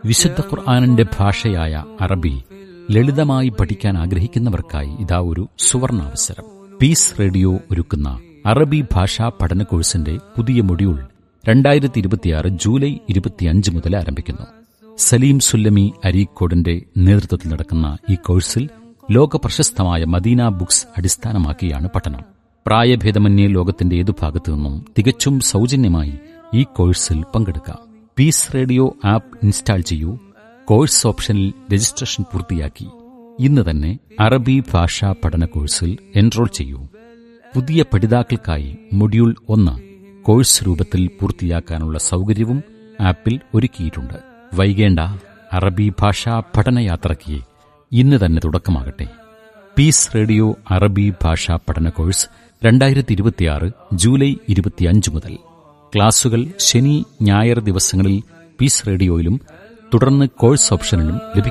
വിശുദ്ധ ഖുർആാനിന്റെ ഭാഷയായ അറബി ലളിതമായി പഠിക്കാൻ ആഗ്രഹിക്കുന്നവർക്കായി ഇതാ ഒരു സുവർണാവസരം പീസ് റേഡിയോ ഒരുക്കുന്ന അറബി ഭാഷാ പഠന കോഴ്സിന്റെ പുതിയ മൊഡ്യൂൾ രണ്ടായിരത്തി ഇരുപത്തിയാറ് ജൂലൈ ഇരുപത്തിയഞ്ച് മുതൽ ആരംഭിക്കുന്നു സലീം സുല്ലമി അരീക്കോടിന്റെ നേതൃത്വത്തിൽ നടക്കുന്ന ഈ കോഴ്സിൽ ലോക പ്രശസ്തമായ മദീന ബുക്സ് അടിസ്ഥാനമാക്കിയാണ് പഠനം പ്രായഭേദമന്യേ ലോകത്തിന്റെ ഏതു ഭാഗത്തു നിന്നും തികച്ചും സൗജന്യമായി ഈ കോഴ്സിൽ പങ്കെടുക്കാം പീസ് റേഡിയോ ആപ്പ് ഇൻസ്റ്റാൾ ചെയ്യൂ കോഴ്സ് ഓപ്ഷനിൽ രജിസ്ട്രേഷൻ പൂർത്തിയാക്കി ഇന്ന് തന്നെ അറബി ഭാഷാ പഠന കോഴ്സിൽ എൻറോൾ ചെയ്യൂ പുതിയ പഠിതാക്കൾക്കായി മൊഡ്യൂൾ ഒന്ന് കോഴ്സ് രൂപത്തിൽ പൂർത്തിയാക്കാനുള്ള സൗകര്യവും ആപ്പിൽ ഒരുക്കിയിട്ടുണ്ട് വൈകേണ്ട അറബി ഭാഷാ പഠനയാത്രയ്ക്ക് ഇന്ന് തന്നെ തുടക്കമാകട്ടെ പീസ് റേഡിയോ അറബി ഭാഷാ പഠന കോഴ്സ് രണ്ടായിരത്തി ഇരുപത്തിയാറ് ജൂലൈ ഇരുപത്തിയഞ്ച് മുതൽ ക്ലാസുകൾ ശനി ഞായർ ദിവസങ്ങളിൽ പീസ് റേഡിയോയിലും തുടർന്ന് കോഴ്സ് ഓപ്ഷനിലും ലഭിക്കും